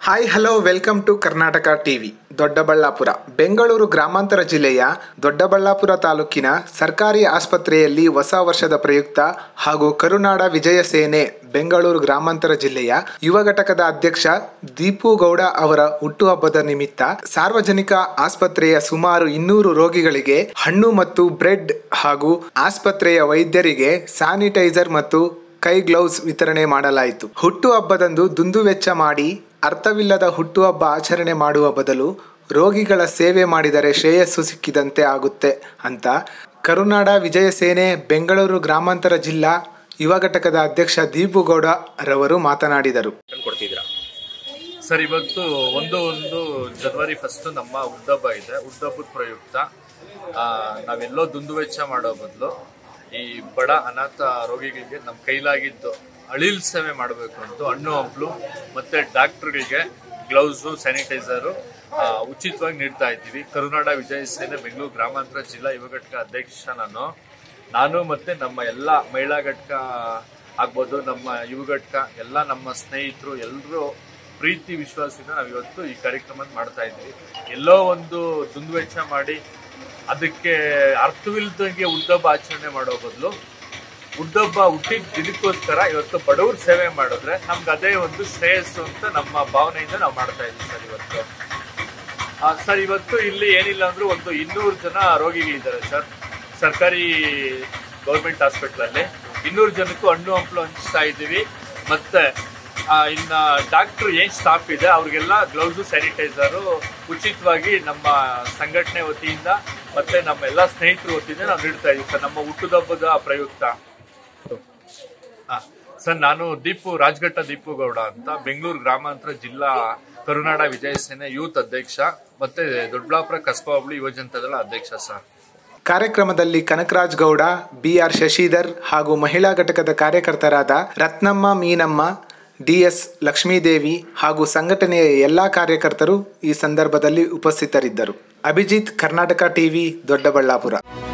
hi hello welcome to Karnataka TV Doddaballapur Bengaluru ಗ್ರಾಮಾಂತರ ಜಿಲ್ಲೆಯ ದೊಡ್ಡಬಳ್ಳಾಪುರ ತಾಲೂಕಿನ ಸರ್ಕಾರಿ ಆಸ್ಪತ್ರೆಯಲ್ಲಿ ಹೊಸ ವರ್ಷದ ಪ್ರಯುಕ್ತ ಹಾಗೂ ಕರುನಾಡ ವಿಜಯ ಸೇನೆ ಬೆಂಗಳೂರು ಗ್ರಾಮಾಂತರ ಜಿಲ್ಲೆಯ ಯುವ ಘಟಕದ ಅಧ್ಯಕ್ಷ ದೀಪು ಗೌಡ ಅವರ ಹುಟ್ಟುಹಬ್ಬದ ನಿಮಿತ್ತ ಸಾರ್ವಜನಿಕ ಆಸ್ಪತ್ರೆಯ ಸುಮಾರು ಇನ್ನೂರು ರೋಗಿಗಳಿಗೆ ಹಣ್ಣು ಮತ್ತು ಬ್ರೆಡ್ ಹಾಗೂ ಆಸ್ಪತ್ರೆಯ ವೈದ್ಯರಿಗೆ ಸ್ಯಾನಿಟೈಸರ್ ಮತ್ತು ಕೈ ಗ್ಲೌಸ್ ವಿತರಣೆ ಮಾಡಲಾಯಿತು ಹುಟ್ಟುಹಬ್ಬದಂದು ದುಂದುವೆಚ್ಚ ಮಾಡಿ ಅರ್ಥವಿಲ್ಲದ ಹುಟ್ಟುಹಬ್ಬ ಆಚರಣೆ ಮಾಡುವ ಬದಲು ರೋಗಿಗಳ ಸೇವೆ ಮಾಡಿದರೆ ಶ್ರೇಯಸ್ಸು ಸಿಕ್ಕಿದಂತೆ ಆಗುತ್ತೆ ಅಂತ ಕರುನಾಡ ವಿಜಯ ಸೇನೆ ಬೆಂಗಳೂರು ಗ್ರಾಮಾಂತರ ಜಿಲ್ಲಾ ಯುವ ಘಟಕದ ಅಧ್ಯಕ್ಷ ದೀಪುಗೌಡ ರವರು ಮಾತನಾಡಿದರು ಕೊಡ್ತಿದ್ದೀರಾ ಸರ್ ಇವತ್ತು ಒಂದು ಒಂದು ಜನವರಿ ಫಸ್ಟ್ ನಮ್ಮ ಹುಟ್ಟಹಬ್ಬ ಇದೆ ಹುಟ್ಟಹಬ್ಬದ ಪ್ರಯುಕ್ತ ಆ, ನಾವೆಲ್ಲೋ ದುಂದುವೆಚ್ಚ ಮಾಡೋ ಬದಲು ಈ ಬಡ ಅನಾಥ ರೋಗಿಗಳಿಗೆ ನಮ್ಮ ಕೈಲಾಗಿದ್ದು ಅಳಿಲ್ ಸೇವೆ ಮಾಡಬೇಕು ಅಂತ ಹಣ್ಣು ಹಂಪಲು ಮತ್ತೆ ಡಾಕ್ಟರ್ಗಳಿಗೆ ಗ್ಲೌಸು ಸ್ಯಾನಿಟೈಸರು ಉಚಿತವಾಗಿ ನೀಡ್ತಾ ಇದ್ದೀವಿ ಕರುನಾಡ ವಿಜಯ ಸೇನೆ ಬೆಂಗಳೂರು ಗ್ರಾಮಾಂತರ ಜಿಲ್ಲಾ ಯುವ ಘಟಕ ಅಧ್ಯಕ್ಷ ನಾನು ನಾನು ಮತ್ತೆ ನಮ್ಮ ಎಲ್ಲ ಮಹಿಳಾ ಘಟಕ ಆಗ್ಬೋದು ನಮ್ಮ ಯುವ ಘಟಕ ಎಲ್ಲ ನಮ್ಮ ಸ್ನೇಹಿತರು ಎಲ್ಲರೂ ಪ್ರೀತಿ ವಿಶ್ವಾಸದಿಂದ ನಾವು ಇವತ್ತು ಈ ಕಾರ್ಯಕ್ರಮ ಮಾಡ್ತಾ ಇದ್ವಿ ಎಲ್ಲೋ ಒಂದು ದುಂದುವೆಚ್ಚ ಮಾಡಿ ಅದಕ್ಕೆ ಅರ್ಥವಿಲ್ಲದಂಗೆ ಹುಟ್ಟಹಬ್ಬ ಆಚರಣೆ ಮಾಡೋ ಬದಲು ಹುಟ್ಟಹಬ್ಬ ಹುಟ್ಟಿದ ದಿನಕ್ಕೋಸ್ಕರ ಇವತ್ತು ಬಡವ್ರ ಸೇವೆ ಮಾಡಿದ್ರೆ ನಮ್ಗೆ ಅದೇ ಒಂದು ಶ್ರೇಯಸ್ಸು ಅಂತ ನಮ್ಮ ಭಾವನೆಯಿಂದ ನಾವು ಮಾಡ್ತಾ ಇದ್ವಿ ಸರ್ ಇವತ್ತು ಆ, ಸರ್ ಇವತ್ತು ಇಲ್ಲಿ ಏನಿಲ್ಲ ಅಂದ್ರೂ ಒಂದು ಇನ್ನೂರು ಜನ ರೋಗಿಗಳಿದ್ದಾರೆ ಸರ್ ಸರ್ಕಾರಿ ಗೌರ್ಮೆಂಟ್ ಹಾಸ್ಪಿಟ್ಲಲ್ಲಿ ಇನ್ನೂರು ಜನಕ್ಕೂ ಹಣ್ಣು ಹಂಪಲು ಹಂಚ್ತಾ ಇದ್ದೀವಿ ಮತ್ತೆ ಆ, ಇನ್ನ ಡಾಕ್ಟರ್ ಏನ್ ಸ್ಟಾಫ್ ಇದೆ ಅವ್ರಿಗೆಲ್ಲ ಗ್ಲೌಸು ಸ್ಯಾನಿಟೈಸರು ಉಚಿತವಾಗಿ ನಮ್ಮ ಸಂಘಟನೆ ವತಿಯಿಂದ ಮತ್ತೆ ನಮ್ಮ ಎಲ್ಲ ಸ್ನೇಹಿತರ ವತಿಯಿಂದ ನಾವು ನೀಡ್ತಾ ಇದೀವಿ ಸರ್ ನಮ್ಮ ಹುಟ್ಟುಹಬ್ಬದ ಪ್ರಯುಕ್ತ ಆ, ಸರ್ ನಾನು ದೀಪು ರಾಜಘಟ್ಟ ದೀಪು ಗೌಡ ಅಂತ ಬೆಂಗಳೂರು ಗ್ರಾಮಾಂತರ ಜಿಲ್ಲಾ ಕರುನಾಡ ವಿಜಯ ಸೇನೆ ಯೂತ್ ಅಧ್ಯಕ್ಷ ಮತ್ತೆ ದೊಡ್ಡಬಳ್ಳಾಪುರ ಕಸ್ಬಾ ಹೋಬಳಿ ಯುವ ಜನತಾದಳ ಅಧ್ಯಕ್ಷ ಸರ್ ಕಾರ್ಯಕ್ರಮದಲ್ಲಿ ಕನಕರಾಜ್ ಗೌಡ ಬಿಆರ್ ಶಶಿಧರ್ ಹಾಗೂ ಮಹಿಳಾ ಘಟಕದ ಕಾರ್ಯಕರ್ತರಾದ ರತ್ನಮ್ಮ ಮೀನಮ್ಮ ಡಿಎಸ್ ಲಕ್ಷ್ಮೀದೇವಿ ಹಾಗೂ ಸಂಘಟನೆಯ ಎಲ್ಲಾ ಕಾರ್ಯಕರ್ತರು ಈ ಸಂದರ್ಭದಲ್ಲಿ ಉಪಸ್ಥಿತರಿದ್ದರು ಅಭಿಜಿತ್ ಕರ್ನಾಟಕ ಟಿವಿ ದೊಡ್ಡಬಳ್ಳಾಪುರ